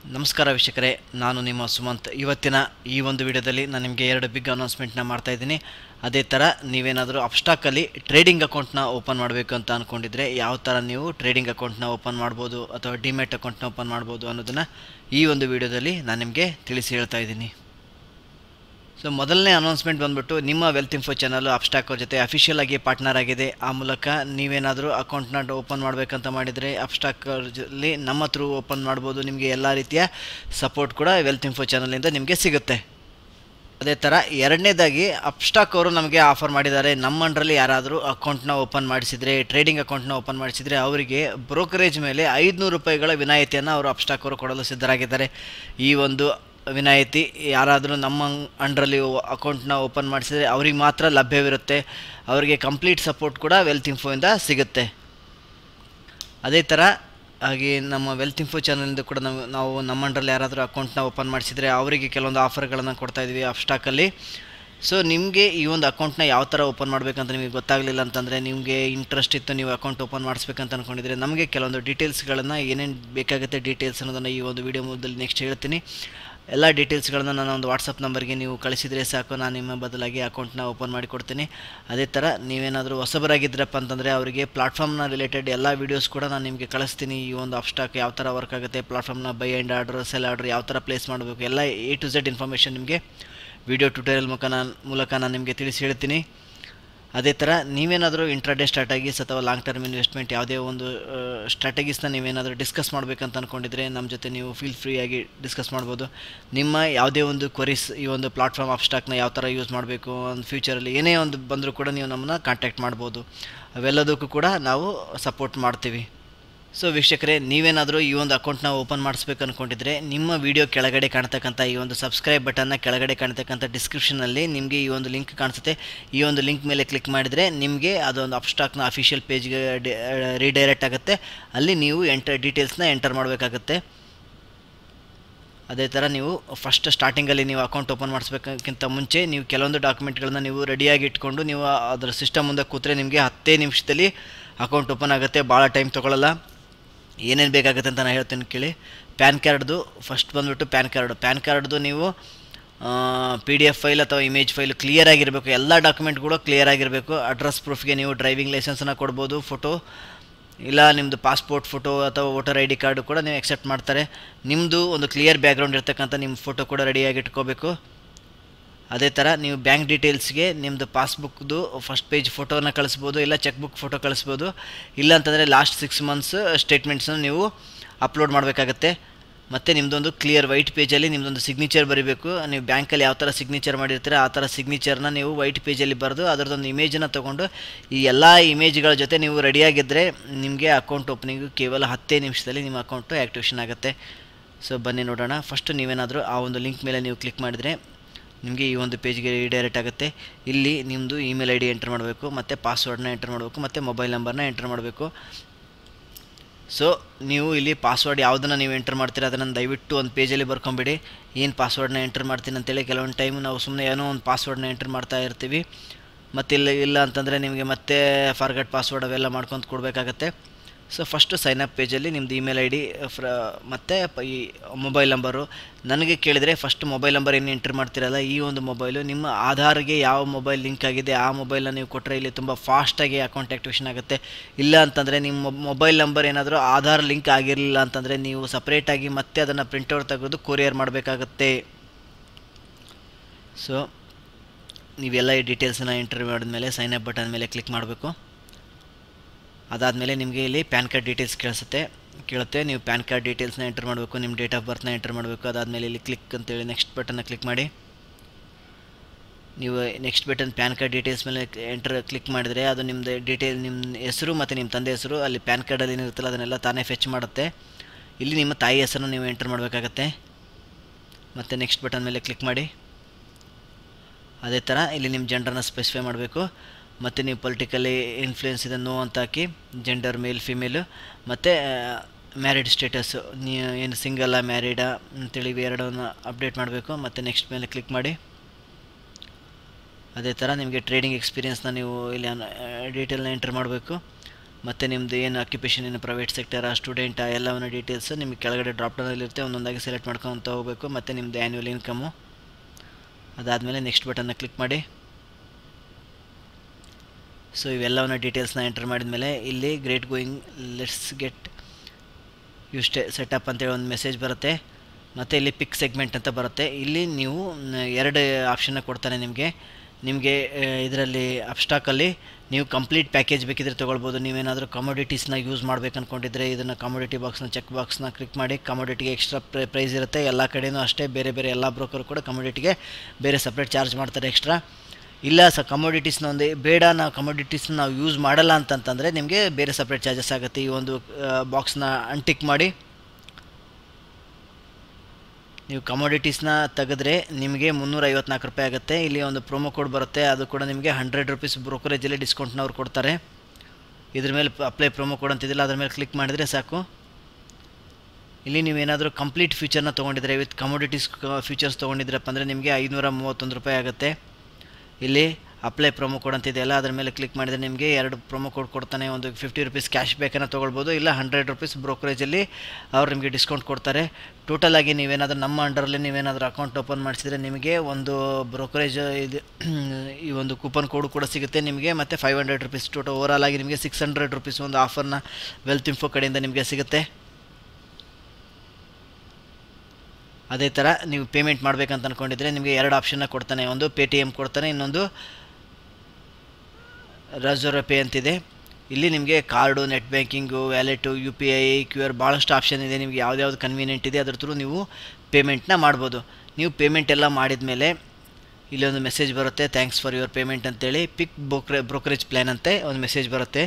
ನಮಸ್ಕಾರ ವೀಕ್ಷಕರೇ ನಾನು ನಿಮ್ಮ ಸುಮಂತ್ ಇವತ್ತಿನ ಈ ಒಂದು ವಿಡಿಯೋದಲ್ಲಿ ನಾನು ನಿಮಗೆ ಎರಡು ಬಿಗ್ ಅನೌನ್ಸ್ಮೆಂಟ್ನ ಮಾಡ್ತಾ ಇದ್ದೀನಿ ಅದೇ ಥರ ನೀವೇನಾದರೂ ಅಪ್ಸ್ಟಾಕಲ್ಲಿ ಟ್ರೇಡಿಂಗ್ ಅಕೌಂಟ್ನ ಓಪನ್ ಮಾಡಬೇಕು ಅಂತ ಅಂದ್ಕೊಂಡಿದ್ರೆ ಯಾವ ಥರ ನೀವು ಟ್ರೇಡಿಂಗ್ ಅಕೌಂಟ್ನ ಓಪನ್ ಮಾಡ್ಬೋದು ಅಥವಾ ಡಿಮೆಟ್ ಅಕೌಂಟ್ನ ಓಪನ್ ಮಾಡ್ಬೋದು ಅನ್ನೋದನ್ನು ಈ ಒಂದು ವಿಡಿಯೋದಲ್ಲಿ ನಾನು ನಿಮಗೆ ತಿಳಿಸಿ ಹೇಳ್ತಾ ಇದ್ದೀನಿ ಸೊ ಮೊದಲನೇ ಅನೌನ್ಸ್ಮೆಂಟ್ ಬಂದ್ಬಿಟ್ಟು ನಿಮ್ಮ ವೆಲ್ತ್ ಇನ್ಫೋ ಚಾನಲ್ ಅಪ್ಸ್ಟಾಕ್ ಅವ್ರ ಜೊತೆ ಅಫಿಷಿಯಲ್ ಆಗಿ ಪಾರ್ಟ್ನರ್ ಆಗಿದೆ ಆ ಮೂಲಕ ನೀವೇನಾದರೂ ಅಕೌಂಟ್ನ ಓಪನ್ ಮಾಡಬೇಕಂತ ಮಾಡಿದರೆ ಅಪ್ಸ್ಟಾಕ್ ಅಲ್ಲಿ ನಮ್ಮ ಥ್ರೂ ಓಪನ್ ಮಾಡ್ಬೋದು ನಿಮಗೆ ಎಲ್ಲ ರೀತಿಯ ಸಪೋರ್ಟ್ ಕೂಡ ವೆಲ್ತ್ ಇನ್ಫೋ ಚಾನಲಿಂದ ನಿಮಗೆ ಸಿಗುತ್ತೆ ಅದೇ ಥರ ಎರಡನೇದಾಗಿ ಅಪ್ಸ್ಟಾಕ್ ಅವರು ನಮಗೆ ಆಫರ್ ಮಾಡಿದ್ದಾರೆ ನಮ್ಮ ಅಂಡ್ರಲ್ಲಿ ಯಾರಾದರೂ ಅಕೌಂಟ್ನ ಓಪನ್ ಮಾಡಿಸಿದರೆ ಟ್ರೇಡಿಂಗ್ ಅಕೌಂಟ್ನ ಓಪನ್ ಮಾಡಿಸಿದರೆ ಅವರಿಗೆ ಬ್ರೋಕರೇಜ್ ಮೇಲೆ ಐದುನೂರು ರೂಪಾಯಿಗಳ ವಿನಾಯಿತಿಯನ್ನು ಅವರು ಅಪ್ಸ್ಟಾಕ್ ಅವರು ಕೊಡಲು ಸಿದ್ಧರಾಗಿದ್ದಾರೆ ಈ ಒಂದು ವಿನಾಯಿತಿ ಯಾರಾದರೂ ನಮ್ಮ ಅಂಡ್ರಲ್ಲಿ ಅಕೌಂಟ್ನ ಓಪನ್ ಮಾಡಿಸಿದರೆ ಅವ್ರಿಗೆ ಮಾತ್ರ ಲಭ್ಯವಿರುತ್ತೆ ಅವರಿಗೆ ಕಂಪ್ಲೀಟ್ ಸಪೋರ್ಟ್ ಕೂಡ ವೆಲ್ತ್ ಇನ್ಫೋಯಿಂದ ಸಿಗುತ್ತೆ ಅದೇ ಥರ ಹಾಗೆ ನಮ್ಮ ವೆಲ್ತ್ ಇನ್ಫೋ ಚಾನಲಿಂದ ಕೂಡ ನಾವು ನಾವು ನಮ್ಮ ಅಂಡ್ರಲ್ಲಿ ಯಾರಾದರೂ ಅಕೌಂಟ್ನ ಓಪನ್ ಮಾಡಿಸಿದರೆ ಅವರಿಗೆ ಕೆಲವೊಂದು ಆಫರ್ಗಳನ್ನು ಕೊಡ್ತಾ ಇದ್ವಿ ಅಪ್ಸ್ಟಾಕಲ್ಲಿ ಸೊ ನಿಮಗೆ ಈ ಒಂದು ಅಕೌಂಟ್ನ ಯಾವ ಥರ ಓಪನ್ ಮಾಡಬೇಕಂತ ನಿಮಗೆ ಗೊತ್ತಾಗಲಿಲ್ಲ ಅಂತಂದರೆ ನಿಮಗೆ ಇಂಟ್ರೆಸ್ಟ್ ಇತ್ತು ನೀವು ಅಕೌಂಟ್ ಓಪನ್ ಮಾಡಿಸ್ಬೇಕಂತ ಅಂದ್ಕೊಂಡಿದ್ರೆ ನಮಗೆ ಕೆಲವೊಂದು ಡೀಟೇಲ್ಸ್ಗಳನ್ನು ಏನೇನು ಬೇಕಾಗುತ್ತೆ ಡೀಟೇಲ್ಸ್ ಅನ್ನೋದನ್ನು ಈ ಒಂದು ವಿಡಿಯೋ ಮೂಲದಲ್ಲಿ ನೆಕ್ಸ್ಟ್ ಹೇಳ್ತೀನಿ ಎಲ್ಲ ಡೀಟೇಲ್ಸ್ಗಳನ್ನು ನನ್ನ ಒಂದು ವಾಟ್ಸಪ್ ನಂಬರ್ಗೆ ನೀವು ಕಳಿಸಿದರೆ ಸಾಕು ನಾನು ನಿಮ್ಮ ಬದಲಾಗಿ ಅಕೌಂಟ್ನ ಓಪನ್ ಮಾಡಿ ಕೊಡ್ತೀನಿ ಅದೇ ಥರ ನೀವೇನಾದರೂ ಹೊಸಬರಾಗಿದ್ರಪ್ಪ ಅಂತಂದರೆ ಅವರಿಗೆ ಪ್ಲಾಟ್ಫಾರ್ಮ್ನ ರಿಲೇಟೆಡ್ ಎಲ್ಲ ವೀಡಿಯೋಸ್ ಕೂಡ ನಾನು ನಿಮಗೆ ಕಳಿಸ್ತೀನಿ ಈ ಒಂದು ಅಪ್ಸ್ಟಾಕ್ ಯಾವ ಥರ ವರ್ಕ್ ಆಗುತ್ತೆ ಪ್ಲಾಟ್ಫಾರ್ಮ್ನ buy and order sell order ಯಾವ ಥರ ಪ್ಲೇಸ್ ಮಾಡಬೇಕು ಎಲ್ಲ ಎ ಟು ಝೆಡ್ ಇನ್ಫಾರ್ಮೇಷನ್ ನಿಮಗೆ ವಿಡಿಯೋ ಟ್ಯೂಟೋರಿಯಲ್ ಮುಖ ನಾನು ಮೂಲಕ ನಾನು ನಿಮಗೆ ತಿಳಿಸಿ ಹೇಳ್ತೀನಿ ಅದೇ ಥರ ನೀವೇನಾದರೂ ಇಂಟ್ರಾಡೇ ಸ್ಟ್ರಾಟಗೀಸ್ ಅಥವಾ ಲಾಂಗ್ ಟರ್ಮ್ ಇನ್ವೆಸ್ಟ್ಮೆಂಟ್ ಯಾವುದೇ ಒಂದು ಸ್ಟ್ರಾಟಗೀಸ್ನ ನೀವೇನಾದರೂ ಡಿಸ್ಕಸ್ ಮಾಡಬೇಕಂತ ಅಂದ್ಕೊಂಡಿದ್ರೆ ನಮ್ಮ ಜೊತೆ ನೀವು ಫೀಲ್ ಫ್ರೀಯಾಗಿ ಡಿಸ್ಕಸ್ ಮಾಡ್ಬೋದು ನಿಮ್ಮ ಯಾವುದೇ ಒಂದು ಕ್ವರೀಸ್ ಈ ಒಂದು ಪ್ಲಾಟ್ಫಾರ್ಮ್ ಅಪ್ಸ್ಟಾಕ್ನ ಯಾವ ಥರ ಯೂಸ್ ಮಾಡಬೇಕು ಒಂದು ಫ್ಯೂಚರಲ್ಲಿ ಏನೇ ಒಂದು ಬಂದರೂ ಕೂಡ ನೀವು ನಮ್ಮನ್ನು ಕಾಂಟ್ಯಾಕ್ಟ್ ಮಾಡ್ಬೋದು ಅವೆಲ್ಲದಕ್ಕೂ ಕೂಡ ನಾವು ಸಪೋರ್ಟ್ ಮಾಡ್ತೀವಿ ಸೊ ವೀಕ್ಷಕರೇ ನೀವೇನಾದರೂ ಈ ಒಂದು ಅಕೌಂಟ್ನ ಓಪನ್ ಮಾಡಿಸ್ಬೇಕು ಅಂದ್ಕೊಂಡಿದ್ರೆ ನಿಮ್ಮ ವಿಡಿಯೋ ಕೆಳಗಡೆ ಕಾಣ್ತಕ್ಕಂಥ ಈ ಒಂದು ಸಬ್ಸ್ಕ್ರೈಬ್ ಬಟನ್ನ ಕೆಳಗಡೆ ಕಾಣ್ತಕ್ಕಂಥ ಡಿಸ್ಕ್ರಿಪ್ಷನಲ್ಲಿ ನಿಮಗೆ ಈ ಒಂದು ಲಿಂಕ್ ಕಾಣಿಸುತ್ತೆ ಈ ಒಂದು ಲಿಂಕ್ ಮೇಲೆ ಕ್ಲಿಕ್ ಮಾಡಿದರೆ ನಿಮಗೆ ಅದೊಂದು ಅಪ್ಸ್ಟಾಕ್ನ ಅಫಿಷಿಯಲ್ ಪೇಜ್ಗೆ ರೀಡೈರೆಕ್ಟ್ ಆಗುತ್ತೆ ಅಲ್ಲಿ ನೀವು ಎಂಟರ್ ಡೀಟೇಲ್ಸ್ನ ಎಂಟರ್ ಮಾಡಬೇಕಾಗತ್ತೆ ಅದೇ ಥರ ನೀವು ಫಸ್ಟ್ ಸ್ಟಾರ್ಟಿಂಗಲ್ಲಿ ನೀವು ಅಕೌಂಟ್ ಓಪನ್ ಮಾಡಿಸ್ಬೇಕಕ್ಕಿಂತ ಮುಂಚೆ ನೀವು ಕೆಲವೊಂದು ಡಾಕ್ಯುಮೆಂಟ್ಗಳನ್ನ ನೀವು ರೆಡಿಯಾಗಿ ಇಟ್ಕೊಂಡು ನೀವು ಅದರ ಸಿಸ್ಟಮ್ ಮುಂದೆ ಕೂತ್ರೆ ನಿಮಗೆ ಹತ್ತೇ ನಿಮಿಷದಲ್ಲಿ ಅಕೌಂಟ್ ಓಪನ್ ಆಗುತ್ತೆ ಭಾಳ ಟೈಮ್ ತೊಗೊಳ್ಳಲ್ಲ ಏನೇನು ಬೇಕಾಗುತ್ತೆ ಅಂತ ನಾನು ಹೇಳ್ತೀನಿ ಕೇಳಿ ಪ್ಯಾನ್ ಕಾರ್ಡ್ದು ಫಸ್ಟ್ ಬಂದುಬಿಟ್ಟು ಪ್ಯಾನ್ ಕಾರ್ಡು ಪ್ಯಾನ್ ಕಾರ್ಡ್ದು ನೀವು ಪಿ ಡಿ ಎಫ್ ಫೈಲ್ ಅಥವಾ ಇಮೇಜ್ ಫೈಲ್ ಕ್ಲಿಯರ್ ಆಗಿರಬೇಕು ಎಲ್ಲ ಡಾಕ್ಯುಮೆಂಟ್ ಕೂಡ ಕ್ಲಿಯರ್ ಆಗಿರಬೇಕು ಅಡ್ರೆಸ್ ಪ್ರೂಫ್ಗೆ ನೀವು ಡ್ರೈವಿಂಗ್ ಲೈಸೆನ್ಸನ್ನು ಕೊಡ್ಬೋದು ಫೋಟೋ ಇಲ್ಲ ನಿಮ್ಮದು ಪಾಸ್ಪೋರ್ಟ್ ಫೋಟೋ ಅಥವಾ ವೋಟರ್ ಐ ಡಿ ಕಾರ್ಡು ಕೂಡ ನೀವು ಎಕ್ಸೆಪ್ಟ್ ಮಾಡ್ತಾರೆ ನಿಮ್ಮದು ಒಂದು ಕ್ಲಿಯರ್ ಬ್ಯಾಕ್ಗ್ರೌಂಡ್ ಇರ್ತಕ್ಕಂಥ ನಿಮ್ಮ ಫೋಟೋ ಕೂಡ ರೆಡಿಯಾಗಿ ಇಟ್ಕೋಬೇಕು ಅದೇ ಥರ ನೀವು ಬ್ಯಾಂಕ್ ಡೀಟೇಲ್ಸ್ಗೆ ನಿಮ್ಮದು ಪಾಸ್ಬುಕ್ದು ಫಸ್ಟ್ ಪೇಜ್ ಫೋಟೋನ ಕಳಿಸ್ಬೋದು ಇಲ್ಲ ಚೆಕ್ ಬುಕ್ ಫೋಟೋ ಕಳಿಸ್ಬೋದು ಇಲ್ಲ ಅಂತಂದರೆ ಲಾಸ್ಟ್ ಸಿಕ್ಸ್ ಮಂತ್ಸ್ ಸ್ಟೇಟ್ಮೆಂಟ್ಸನ್ನು ನೀವು ಅಪ್ಲೋಡ್ ಮಾಡಬೇಕಾಗತ್ತೆ ಮತ್ತು ನಿಮ್ಮದೊಂದು ಕ್ಲಿಯರ್ ವೈಟ್ ಪೇಜಲ್ಲಿ ನಿಮ್ಮದೊಂದು ಸಿಗ್ನೇಚರ್ ಬರೀಬೇಕು ನೀವು ಬ್ಯಾಂಕಲ್ಲಿ ಯಾವ ಥರ ಸಿಗ್ನೇಚರ್ ಮಾಡಿರ್ತೀರ ಆ ಥರ ಸಿಗ್ನೇಚರ್ನ ನೀವು ವೈಟ್ ಪೇಜಲ್ಲಿ ಬರೆದು ಅದರದ್ದೊಂದು ಇಮೇಜನ್ನು ತೊಗೊಂಡು ಈ ಎಲ್ಲ ಇಮೇಜ್ಗಳ ಜೊತೆ ನೀವು ರೆಡಿಯಾಗಿದ್ದರೆ ನಿಮಗೆ ಅಕೌಂಟ್ ಓಪನಿಂಗು ಕೇವಲ ಹತ್ತೇ ನಿಮಿಷದಲ್ಲಿ ನಿಮ್ಮ ಅಕೌಂಟು ಆ್ಯಕ್ಟಿವೇಷನ್ ಆಗುತ್ತೆ ಸೊ ಬನ್ನಿ ನೋಡೋಣ ಫಸ್ಟು ನೀವೇನಾದರೂ ಆ ಒಂದು ಲಿಂಕ್ ಮೇಲೆ ನೀವು ಕ್ಲಿಕ್ ಮಾಡಿದರೆ ನಿಮಗೆ ಈ ಒಂದು ಪೇಜ್ಗೆ ರಿಡೈರೆಕ್ಟ್ ಆಗುತ್ತೆ ಇಲ್ಲಿ ನಿಮ್ಮದು ಇಮೇಲ್ ಐ ಡಿ ಎಂಟರ್ ಮಾಡಬೇಕು ಮತ್ತು ಪಾಸ್ವರ್ಡ್ನ ಎಂಟರ್ ಮಾಡಬೇಕು ಮತ್ತು ಮೊಬೈಲ್ ನಂಬರ್ನ ಎಂಟರ್ ಮಾಡಬೇಕು ಸೊ ನೀವು ಇಲ್ಲಿ ಪಾಸ್ವರ್ಡ್ ಯಾವುದನ್ನು ನೀವು ಎಂಟರ್ ಮಾಡ್ತೀರಾ ಅದನ್ನು ದಯವಿಟ್ಟು ಒಂದು ಪೇಜಲ್ಲಿ ಬರ್ಕೊಂಬಿಡಿ ಏನು ಪಾಸ್ವರ್ಡ್ನ ಎಂಟರ್ ಮಾಡ್ತೀನಿ ಅಂತೇಳಿ ಕೆಲವೊಂದು ಟೈಮ್ ನಾವು ಸುಮ್ಮನೆ ಏನೋ ಒಂದು ಪಾಸ್ವರ್ಡ್ನ ಎಂಟರ್ ಮಾಡ್ತಾ ಇರ್ತೀವಿ ಮತ್ತು ಇಲ್ಲ ಇಲ್ಲ ಅಂತಂದರೆ ನಿಮಗೆ ಮತ್ತೆ ಫಾರ್ಗಟ್ ಪಾಸ್ವರ್ಡ್ ಅವೆಲ್ಲ ಮಾಡ್ಕೊತ ಕೊಡಬೇಕಾಗತ್ತೆ ಸೊ ಫಸ್ಟು ಸೈನಪ್ ಪೇಜಲ್ಲಿ ನಿಮ್ಮದು ಇಮೇಲ್ ಐ ಡಿ ಫ್ರ ಮತ್ತು ಈ ಮೊಬೈಲ್ ನಂಬರು ನನಗೆ ಕೇಳಿದರೆ ಫಸ್ಟ್ ಮೊಬೈಲ್ ನಂಬರ್ ಏನು ಎಂಟ್ರ್ ಮಾಡ್ತಿರಲ್ಲ ಈ ಒಂದು ಮೊಬೈಲು ನಿಮ್ಮ ಆಧಾರ್ಗೆ ಯಾವ ಮೊಬೈಲ್ ಲಿಂಕ್ ಆಗಿದೆ ಆ ಮೊಬೈಲ್ನ ನೀವು ಕೊಟ್ಟರೆ ಇಲ್ಲಿ ತುಂಬ ಫಾಸ್ಟಾಗಿ ಅಕೌಂಟ್ ಆ್ಯಕ್ಟಿವೇಷನ್ ಆಗುತ್ತೆ ಇಲ್ಲ ಅಂತಂದರೆ ನಿಮ್ಮ ಮೊಬೈಲ್ ನಂಬರ್ ಏನಾದರೂ ಆಧಾರ್ ಲಿಂಕ್ ಆಗಿರಲಿಲ್ಲ ಅಂತಂದರೆ ನೀವು ಸಪ್ರೇಟಾಗಿ ಮತ್ತೆ ಅದನ್ನು ಪ್ರಿಂಟೌಟ್ ತೆಗೆದು ಕೊರಿಯರ್ ಮಾಡಬೇಕಾಗತ್ತೆ ಸೊ ನೀವೆಲ್ಲ ಈ ಡೀಟೇಲ್ಸನ್ನ ಎಂಟ್ರಿ ಮಾಡಿದ್ಮೇಲೆ ಸೈನ್ ಅಪ್ ಬಟನ್ ಮೇಲೆ ಕ್ಲಿಕ್ ಮಾಡಬೇಕು ಅದಾದಮೇಲೆ ನಿಮಗೆ ಇಲ್ಲಿ ಪ್ಯಾನ್ ಕಾರ್ಡ್ ಡೀಟೇಲ್ಸ್ ಕೇಳಿಸುತ್ತೆ ಕೇಳುತ್ತೆ ನೀವು ಪ್ಯಾನ್ ಕಾರ್ಡ್ ಡೀಟೇಲ್ಸ್ನ ಎಂಟರ್ ಮಾಡಬೇಕು ನಿಮ್ಮ ಡೇಟ್ ಆಫ್ ಬರ್ತ್ನ ಎಂಟರ್ ಮಾಡಬೇಕು ಅದಾದಮೇಲೆ ಇಲ್ಲಿ ಕ್ಲಿಕ್ ಅಂತೇಳಿ ನೆಕ್ಸ್ಟ್ ಬಟನ್ನ ಕ್ಲಿಕ್ ಮಾಡಿ ನೀವು next button PAN card details ಮೇಲೆ ಎಂಟರ್ ಕ್ಲಿಕ್ ಮಾಡಿದರೆ ಅದು ನಿಮ್ಮದು ಡೀಟೇಲ್ ನಿಮ್ಮ ಹೆಸರು ಮತ್ತು ನಿಮ್ಮ ತಂದೆ ಹೆಸರು ಅಲ್ಲಿ ಪ್ಯಾನ್ ಕಾರ್ಡಲ್ಲಿ ಏನಿರುತ್ತಲ್ಲ ಅದನ್ನೆಲ್ಲ ತಾನೇ ಫೆಚ್ ಮಾಡುತ್ತೆ ಇಲ್ಲಿ ನಿಮ್ಮ ತಾಯಿ ಹೆಸರನ್ನು ನೀವು ಎಂಟರ್ ಮಾಡಬೇಕಾಗತ್ತೆ ಮತ್ತು ನೆಕ್ಸ್ಟ್ ಬಟನ್ ಮೇಲೆ ಕ್ಲಿಕ್ ಮಾಡಿ ಅದೇ ಥರ ಇಲ್ಲಿ ನಿಮ್ಮ ಜೆಂಡರ್ನ ಸ್ಪೆಸಿಫೈ ಮಾಡಬೇಕು ಮತ್ತು ನೀವು ಪೊಲಿಟಿಕಲಿ ಇನ್ಫ್ಲೂಯೆನ್ಸ್ ಇದೆ ನೋ ಅಂತ ಹಾಕಿ ಜೆಂಡರ್ ಮೇಲ್ ಫಿಮೇಲು ಮತ್ತು ಮ್ಯಾರಿಡ್ ಸ್ಟೇಟಸ್ಸು ನೀವು ಏನು ಸಿಂಗಲ್ಲ ಮ್ಯಾರಿಡಾ ಅಂತೇಳಿ ಎರಡನ್ನು ಅಪ್ಡೇಟ್ ಮಾಡಬೇಕು ಮತ್ತು ನೆಕ್ಸ್ಟ್ ಮೇಲೆ ಕ್ಲಿಕ್ ಮಾಡಿ ಅದೇ ಥರ ನಿಮಗೆ ಟ್ರೇಡಿಂಗ್ ಎಕ್ಸ್ಪೀರಿಯನ್ಸ್ನ ನೀವು ಇಲ್ಲಿ ಡೀಟೇಲ್ನ ಎಂಟರ್ ಮಾಡಬೇಕು ಮತ್ತು ನಿಮ್ಮದು ಏನು ಆಕ್ಯುಪೇಷನ್ ಏನು ಪ್ರೈವೇಟ್ ಸೆಕ್ಟರ ಸ್ಟೂಡೆಂಟಾ ಎಲ್ಲವನ್ನ ಡೀಟೇಲ್ಸ್ ನಿಮಗೆ ಕೆಳಗಡೆ ಡ್ರಾಪ್ ಡೌನಲ್ಲಿ ಇರುತ್ತೆ ಒಂದೊಂದಾಗಿ ಸೆಲೆಕ್ಟ್ ಮಾಡ್ಕೊತ ಹೋಗಬೇಕು ಮತ್ತು ನಿಮ್ಮದು ಆ್ಯನ್ಯುವಲ್ ಇನ್ಕಮು ಅದಾದಮೇಲೆ ನೆಕ್ಸ್ಟ್ ಬಟನ್ನ ಕ್ಲಿಕ್ ಮಾಡಿ ಸೊ ಇವೆಲ್ಲವನ್ನ ಡೀಟೇಲ್ಸ್ನ ಎಂಟರ್ ಮಾಡಿದ್ಮೇಲೆ ಇಲ್ಲಿ great going let's get you set setup ಅಂತೇಳಿ ಒಂದು ಮೆಸೇಜ್ ಬರುತ್ತೆ ಮತ್ತು ಇಲ್ಲಿ ಪಿಕ್ ಸೆಗ್ಮೆಂಟ್ ಅಂತ ಬರುತ್ತೆ ಇಲ್ಲಿ ನೀವು ನ- ಎರಡು ಆಪ್ಷನ್ನ ಕೊಡ್ತಾನೆ ನಿಮಗೆ ನಿಮಗೆ ಇದರಲ್ಲಿ ಅಪ್ಸ್ಟಾಕಲ್ಲಿ ನೀವು ಕಂಪ್ಲೀಟ್ ಪ್ಯಾಕೇಜ್ ಬೇಕಿದ್ರೆ ತೊಗೊಳ್ಬೋದು ನೀವೇನಾದರೂ ಕಮೋಡಿಟೀಸ್ನ ಯೂಸ್ ಮಾಡ್ಬೇಕು ಅಂದ್ಕೊಂಡಿದ್ರೆ ಇದನ್ನು ಕಮೋಡಿಟಿ ಬಾಕ್ಸ್ನ ಚೆಕ್ ಬಾಕ್ಸ್ನ ಕ್ಲಿಕ್ ಮಾಡಿ ಕಮೋಡಿಟಿಗೆ ಎಕ್ಸ್ಟ್ರಾ ಪ್ರೈಸ್ ಇರುತ್ತೆ ಎಲ್ಲ ಕಡೆನೂ ಅಷ್ಟೇ ಬೇರೆ ಬೇರೆ ಎಲ್ಲ ಬ್ರೋಕರ್ ಕೂಡ ಕಮೋಡಿಟಿಗೆ ಬೇರೆ ಸಪ್ರೇಟ್ ಚಾರ್ಜ್ ಮಾಡ್ತಾರೆ ಎಕ್ಸ್ಟ್ರಾ ಇಲ್ಲ ಸ ಕಮೋಡಿಟೀಸ್ನ ಒಂದು ಬೇಡ ನಾವು ಕಮೋಡಿಟೀಸ್ನ ನಾವು ಯೂಸ್ ಮಾಡಲ್ಲ ಅಂತಂತಂದರೆ ನಿಮಗೆ ಬೇರೆ ಸಪ್ರೇಟ್ ಚಾರ್ಜಸ್ ಆಗುತ್ತೆ ಈ ಒಂದು ಬಾಕ್ಸ್ನ ಅನ್ಟಿಕ್ ಮಾಡಿ ನೀವು ಕಮೋಡಿಟೀಸ್ನ ತೆಗೆದ್ರೆ ನಿಮಗೆ ಮುನ್ನೂರ ಐವತ್ನಾಲ್ಕು ರೂಪಾಯಿ ಆಗುತ್ತೆ ಇಲ್ಲಿ ಒಂದು ಪ್ರೊಮೋ ಕೋಡ್ ಬರುತ್ತೆ ಅದು ಕೂಡ ನಿಮಗೆ ಹಂಡ್ರೆಡ್ ರುಪೀಸ್ ಬ್ರೋಕರೇಜಲ್ಲಿ ಡಿಸ್ಕೌಂಟ್ನವ್ರು ಕೊಡ್ತಾರೆ ಇದ್ರ ಮೇಲೆ ಅಪ್ಲೈ ಪ್ರೊಮೋ ಕೋಡ್ ಅಂತಿದ್ದಿಲ್ಲ ಅದ್ರ ಮೇಲೆ ಕ್ಲಿಕ್ ಮಾಡಿದರೆ ಸಾಕು ಇಲ್ಲಿ ನೀವೇನಾದರೂ ಕಂಪ್ಲೀಟ್ ಫ್ಯೂಚರ್ನ ತೊಗೊಂಡಿದ್ರೆ ವಿತ್ ಕಮೋಡಿಟೀಸ್ ಫ್ಯೂಚರ್ಸ್ ತೊಗೊಂಡಿದ್ರಪ್ಪ ಅಂದರೆ ನಿಮಗೆ ಐನೂರ ಮೂವತ್ತೊಂದು ರೂಪಾಯಿ ಆಗುತ್ತೆ ಇಲ್ಲಿ ಅಪ್ಲೈ ಪ್ರೊಮೋ ಕೋಡ್ ಅಂತ ಇದೆಯಲ್ಲ ಅದ್ರ ಮೇಲೆ ಕ್ಲಿಕ್ ಮಾಡಿದರೆ ನಿಮಗೆ ಎರಡು ಪ್ರೊಮೋ ಕೋಡ್ ಕೊಡ್ತಾನೆ ಒಂದು ಫಿಫ್ಟಿ ರುಪೀಸ್ ಕ್ಯಾಶ್ ಬೇಕನ್ನು ತೊಗೊಳ್ಬೋದು ಇಲ್ಲ ಹಂಡ್ರೆಡ್ ರುಪೀಸ್ ಬ್ರೋಕರೇಜಲ್ಲಿ ಅವ್ರು ನಿಮಗೆ ಡಿಸ್ಕೌಂಟ್ ಕೊಡ್ತಾರೆ ಟೋಟಲ್ ಆಗಿ ನೀವೇನಾದರೂ ನಮ್ಮ ಅಂಡರಲ್ಲಿ ನೀವೇನಾದರೂ ಅಕೌಂಟ್ ಓಪನ್ ಮಾಡಿಸಿದ್ರೆ ನಿಮಗೆ ಒಂದು ಬ್ರೋಕರೇಜ್ ಇದು ಈ ಒಂದು ಕೂಪನ್ ಕೋಡ್ ಕೂಡ ಸಿಗುತ್ತೆ ನಿಮಗೆ ಮತ್ತು five hundred rupees total overall ಆಗಿ ನಿಮಗೆ ಸಿಕ್ಸ್ ಹಂಡ್ರೆಡ್ ರುಪೀಸ್ ಒಂದು ಆಫರ್ನ ವೆಲ್ತ್ ಇನ್ಫೋ ಕಡೆಯಿಂದ ನಿಮಗೆ ಸಿಗುತ್ತೆ ಅದೇ ಥರ ನೀವು ಪೇಮೆಂಟ್ ಮಾಡಬೇಕಂತ ಅಂದ್ಕೊಂಡಿದ್ರೆ ನಿಮಗೆ ಎರಡು ಆಪ್ಷನ್ನ ಕೊಡ್ತಾನೆ ಒಂದು ಪೇ ಟಿ ಎಮ್ ಕೊಡ್ತಾನೆ ಇನ್ನೊಂದು ರೆಸರ್ವ್ ಪೇ ಅಂತಿದೆ ಇಲ್ಲಿ ನಿಮಗೆ card net banking wallet U P I Q R ಭಾಳಷ್ಟು ಆಪ್ಷನ್ ಇದೆ ನಿಮಗೆ ಯಾವ್ದು ಕನ್ವೀನಿಯೆಂಟ್ ಇದೆ ಅದ್ರ ಥ್ರೂ ನೀವು ಪೇಮೆಂಟ್ನ ಮಾಡ್ಬೋದು ನೀವು ಪೇಮೆಂಟ್ ಎಲ್ಲ ಮಾಡಿದ ಮೇಲೆ ಇಲ್ಲೊಂದು ಮೆಸೇಜ್ ಬರುತ್ತೆ ಥ್ಯಾಂಕ್ಸ್ ಫಾರ್ ಯುವರ್ ಪೇಮೆಂಟ್ ಅಂತೇಳಿ ಪಿಕ್ ಬ್ರೋಕ್ರೆ ಬ್ರೋಕರೇಜ್ ಪ್ಲ್ಯಾನ್ ಅಂತೆ ಒಂದು ಮೆಸೇಜ್ ಬರುತ್ತೆ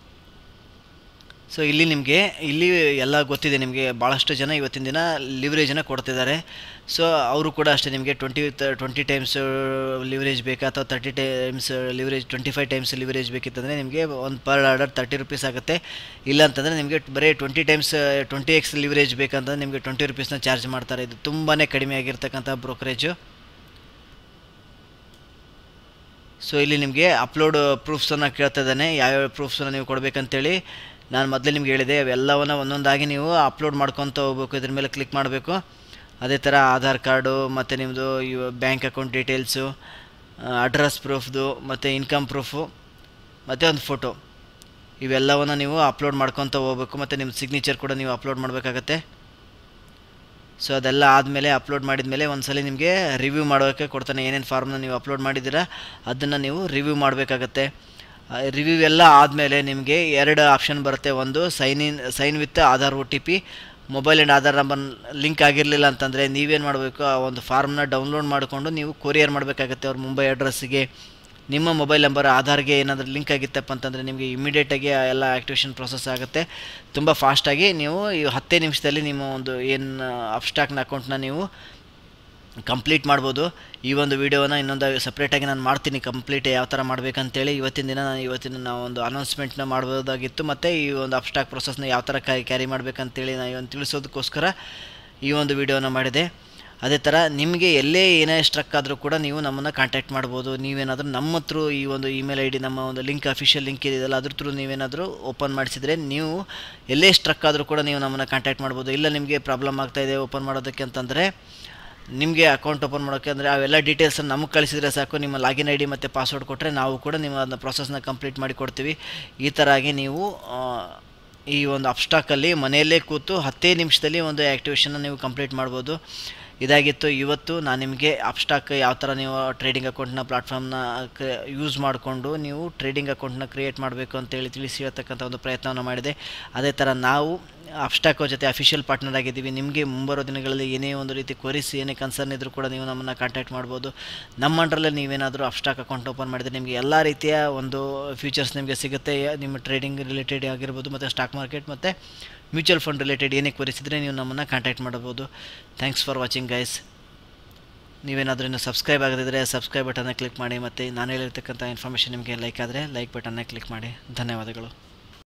ಸೊ ಇಲ್ಲಿ ನಿಮಗೆ ಇಲ್ಲಿ ಎಲ್ಲ ಗೊತ್ತಿದೆ ನಿಮಗೆ ಭಾಳಷ್ಟು ಜನ ಇವತ್ತಿನ ದಿನ ಲಿವರೇಜನ್ನು ಕೊಡ್ತಿದ್ದಾರೆ ಸೊ ಅವರು ಕೂಡ ಅಷ್ಟೇ ನಿಮಗೆ ಟ್ವೆಂಟಿ ಟ್ವೆಂಟಿ ಟೈಮ್ಸ್ ಲಿವರೇಜ್ ಬೇಕಾ ಅಥವಾ thirty times leverage twenty five times leverage ಬೇಕಿತ್ತಂದರೆ ನಿಮಗೆ ಒಂದು ಪರ್ ಆರ್ಡರ್ ತರ್ಟಿ ರುಪೀಸ್ ಆಗುತ್ತೆ ಇಲ್ಲ ಅಂತಂದರೆ ನಿಮಗೆ ಬರೀ twenty times twenty x leverage ಬೇಕಂತಂದ್ರೆ ನಿಮಗೆ ಟ್ವೆಂಟಿ ರುಪೀಸ್ನ ಚಾರ್ಜ್ ಮಾಡ್ತಾರೆ ಇದು ತುಂಬಾ ಕಡಿಮೆ ಆಗಿರ್ತಕ್ಕಂಥ ಬ್ರೋಕರೇಜು ಸೊ ಇಲ್ಲಿ ನಿಮಗೆ ಅಪ್ಲೋಡ್ ಪ್ರೂಫ್ಸನ್ನು ಕೇಳ್ತಾ ಇದ್ದಾನೆ ಯಾವ್ಯಾವ ಪ್ರೂಫ್ಸನ್ನು ನೀವು ಕೊಡಬೇಕಂತೇಳಿ ನಾನು ಮೊದಲೇ ನಿಮ್ಗೆ ಹೇಳಿದೆ ಅವೆಲ್ಲವನ್ನ ಒಂದೊಂದಾಗಿ ನೀವು ಅಪ್ಲೋಡ್ ಮಾಡ್ಕೊತ ಹೋಗ್ಬೇಕು ಇದ್ರ ಮೇಲೆ ಕ್ಲಿಕ್ ಮಾಡಬೇಕು ಅದೇ ಥರ ಆಧಾರ್ ಕಾರ್ಡು ಮತ್ತು ನಿಮ್ಮದು ಬ್ಯಾಂಕ್ ಅಕೌಂಟ್ ಡೀಟೇಲ್ಸು ಅಡ್ರೆಸ್ ಪ್ರೂಫ್ದು ಮತ್ತು ಇನ್ಕಮ್ ಪ್ರೂಫು ಮತ್ತು ಒಂದು ಫೋಟೋ ಇವೆಲ್ಲವನ್ನು ನೀವು ಅಪ್ಲೋಡ್ ಮಾಡ್ಕೊತ ಹೋಗ್ಬೇಕು ಮತ್ತು ನಿಮ್ಮ ಸಿಗ್ನೇಚರ್ ಕೂಡ ನೀವು ಅಪ್ಲೋಡ್ ಮಾಡಬೇಕಾಗತ್ತೆ ಸೊ ಅದೆಲ್ಲ ಆದಮೇಲೆ ಅಪ್ಲೋಡ್ ಮಾಡಿದ ಮೇಲೆ ಒಂದ್ಸಲ ನಿಮಗೆ ರಿವ್ಯೂ ಮಾಡೋಕ್ಕೆ ಕೊಡ್ತಾನೆ ಏನೇನು ಫಾರ್ಮ್ನ ನೀವು ಅಪ್ಲೋಡ್ ಮಾಡಿದ್ದೀರಾ ಅದನ್ನು ನೀವು ರಿವ್ಯೂ ಮಾಡಬೇಕಾಗತ್ತೆ ರಿವ್ಯೂ ಎಲ್ಲ ಆದಮೇಲೆ ನಿಮಗೆ ಎರಡು ಆಪ್ಷನ್ ಬರುತ್ತೆ ಒಂದು sign in sign with Aadhaar O T P mobile and Aadhaar number link ಆಗಿರಲಿಲ್ಲ ಅಂತಂದರೆ ನೀವೇನು ಮಾಡಬೇಕು ಆ ಒಂದು ಫಾರ್ಮ್ನ ಡೌನ್ಲೋಡ್ ಮಾಡಿಕೊಂಡು ನೀವು ಕೊರಿಯರ್ ಮಾಡಬೇಕಾಗತ್ತೆ ಅವ್ರ ಮುಂಬೈ ಅಡ್ರೆಸ್ಸಿಗೆ ನಿಮ್ಮ ಮೊಬೈಲ್ ನಂಬರ್ ಆಧಾರ್ಗೆ ಏನಾದರೂ ಲಿಂಕ್ ಆಗಿತ್ತಪ್ಪ ಅಂತಂದರೆ ನಿಮಗೆ ಇಮಿಡಿಯೇಟಾಗಿ ಎಲ್ಲ ಆ್ಯಕ್ಟಿವೇಷನ್ ಪ್ರೊಸೆಸ್ ಆಗುತ್ತೆ ತುಂಬ ಫಾಸ್ಟಾಗಿ ನೀವು ಈ ಹತ್ತೇ ನಿಮಿಷದಲ್ಲಿ ನಿಮ್ಮ ಒಂದು ಏನು ಅಬ್ಸ್ಟಾಕ್ನ ಅಕೌಂಟ್ನ ನೀವು ಕಂಪ್ಲೀಟ್ ಮಾಡ್ಬೋದು ಈ ಒಂದು ವೀಡಿಯೋನ ಇನ್ನೊಂದು ಸಪ್ರೇಟಾಗಿ ನಾನು ಮಾಡ್ತೀನಿ ಕಂಪ್ಲೀಟ್ ಯಾವ ಥರ ಮಾಡಬೇಕಂತೇಳಿ ಇವತ್ತಿನ ದಿನ ನಾನು ಇವತ್ತಿನ ನಾವು ಒಂದು ಅನೌನ್ಸ್ಮೆಂಟ್ನ ಮಾಡ್ಬೋದಾಗಿತ್ತು ಮತ್ತು ಈ ಒಂದು ಅಬ್ಸ್ಟಾಕ್ ಪ್ರೊಸೆಸ್ನ ಯಾವ ಥರ ಕ್ಯಾರಿ ಮಾಡಬೇಕಂತೇಳಿ ನಾನು ಇವತ್ತು ತಿಳಿಸೋದಕ್ಕೋಸ್ಕರ ಈ ಒಂದು ವೀಡಿಯೋನ ಮಾಡಿದೆ ಅದೇ ಥರ ನಿಮಗೆ ಎಲ್ಲೇ ಏನೇ ಸ್ಟ್ರಕ್ ಆದರೂ ಕೂಡ ನೀವು ನಮ್ಮನ್ನು ಕಾಂಟ್ಯಾಕ್ಟ್ ಮಾಡ್ಬೋದು ನೀವೇನಾದರೂ ನಮ್ಮ ಥ್ರೂ ಈ ಒಂದು ಇಮೇಲ್ ಐ ಡಿ ನಮ್ಮ ಒಂದು ಲಿಂಕ್ ಅಫಿಷಿಯಲ್ ಲಿಂಕ್ ಇದೆಯಲ್ಲ ಅದ್ರ ಥ್ರೂ ನೀವೇನಾದರೂ ಓಪನ್ ಮಾಡಿಸಿದರೆ ನೀವು ಎಲ್ಲೇ ಸ್ಟ್ರಕ್ ಆದರೂ ಕೂಡ ನೀವು ನಮ್ಮನ್ನು ಕಾಂಟ್ಯಾಕ್ಟ್ ಮಾಡ್ಬೋದು ಇಲ್ಲ ನಿಮಗೆ ಪ್ರಾಬ್ಲಮ್ ಆಗ್ತಾಯಿದೆ ಓಪನ್ ಮಾಡೋದಕ್ಕೆ ಅಂತಂದರೆ ನಿಮಗೆ ಅಕೌಂಟ್ ಓಪನ್ ಮಾಡೋಕ್ಕೆ ಅಂದರೆ ಅವೆಲ್ಲ ಡೀಟೇಲ್ಸನ್ನು ನಮಗೆ ಕಳಿಸಿದರೆ ಸಾಕು ನಿಮ್ಮ ಲಾಗಿನ್ ಐ ಡಿ ಮತ್ತು ಪಾಸ್ವರ್ಡ್ ಕೊಟ್ಟರೆ ನಾವು ಕೂಡ ನಿಮ್ಮ ಅದನ್ನ ಪ್ರೊಸೆಸ್ನ ಕಂಪ್ಲೀಟ್ ಮಾಡಿ ಕೊಡ್ತೀವಿ ಈ ಥರ ಆಗಿ ನೀವು ಆ, ಈ ಒಂದು ಅಬ್ಸ್ಟಾಕಲ್ಲಿ ಮನೆಯಲ್ಲೇ ಕೂತು ಹತ್ತೇ ನಿಮಿಷದಲ್ಲಿ ಒಂದು ಆ್ಯಕ್ಟಿವೇಷನ್ನ ನೀವು ಕಂಪ್ಲೀಟ್ ಮಾಡ್ಬೋದು ಇದಾಗಿತ್ತು ಇವತ್ತು ನಾನು ನಿಮಗೆ ಅಬ್ಸ್ಟಾಕ್ ಯಾವ ಥರ ನೀವು ಟ್ರೇಡಿಂಗ್ ಅಕೌಂಟ್ನ ಪ್ಲಾಟ್ಫಾರ್ಮ್ನ ಯೂಸ್ ಮಾಡಿಕೊಂಡು ನೀವು ಟ್ರೇಡಿಂಗ್ ಅಕೌಂಟ್ನ ಕ್ರಿಯೇಟ್ ಮಾಡಬೇಕು ಅಂತೇಳಿ ತಿಳಿಸಿ ಹೇಳ್ತಕ್ಕಂಥ ಒಂದು ಪ್ರಯತ್ನವನ್ನು ಮಾಡಿದೆ ಅದೇ ಥರ ನಾವು ಅಬ್ಸ್ಟಾಕೋ ಜೊತೆ ಅಫಿಷಿಯಲ್ ಪಾರ್ಟ್ನರ್ ಆಗಿದ್ದೀವಿ ನಿಮಗೆ ಮುಂಬರೋ ದಿನಗಳಲ್ಲಿ ಏನೇ ಒಂದು ರೀತಿ ಕೊರಿಸ್ ಏನೇ ಕನ್ಸರ್ನ್ ಇದ್ದರೂ ಕೂಡ ನೀವು ನಮ್ಮನ್ನು ಕಾಂಟ್ಯಾಕ್ಟ್ ಮಾಡ್ಬೋದು ನಮ್ಮ ಅಂಡ್ರಲ್ಲಿ ನೀವೇನಾದರೂ ಅಬ್ಸ್ಟಾಕ್ ಅಕೌಂಟ್ ಓಪನ್ ಮಾಡಿದರೆ ನಿಮಗೆ ಎಲ್ಲ ರೀತಿಯ ಒಂದು ಫ್ಯೂಚರ್ಸ್ ನಿಮಗೆ ಸಿಗುತ್ತೆ ನಿಮ್ಮ ಟ್ರೇಡಿಂಗ್ ರಿಲೇಟೆಡ್ ಆಗಿರ್ಬೋದು ಮತ್ತು ಸ್ಟಾಕ್ ಮಾರ್ಕೆಟ್ ಮತ್ತು ಮ್ಯೂಚುವಲ್ ಫಂಡ್ ರಿಲೇಟೆಡ್ ಏನೇ ಕೊರಿಸಿದರೆ ನೀವು ನಮ್ಮನ್ನು ಕಾಂಟ್ಯಾಕ್ಟ್ ಮಾಡಬಹುದು ಥ್ಯಾಂಕ್ಸ್ ಫಾರ್ ವಾಚಿಂಗ್ ಗೈಸ್ ನೀವೇನಾದರೂ ಇನ್ನು ಸಬ್ಸ್ಕ್ರೈಬ್ ಆಗದಿದ್ದರೆ ಸಬ್ಸ್ಕ್ರೈಬ್ ಬಟನ್ನ ಕ್ಲಿಕ್ ಮಾಡಿ ಮತ್ತು ನಾನು ಹೇಳಿರ್ತಕ್ಕಂಥ ಇನ್ಫಾರ್ಮೇಷನ್ ನಿಮಗೆ ಲೈಕ್ ಆದರೆ ಲೈಕ್ ಬಟನ್ನ ಕ್ಲಿಕ್ ಮಾಡಿ ಧನ್ಯವಾದಗಳು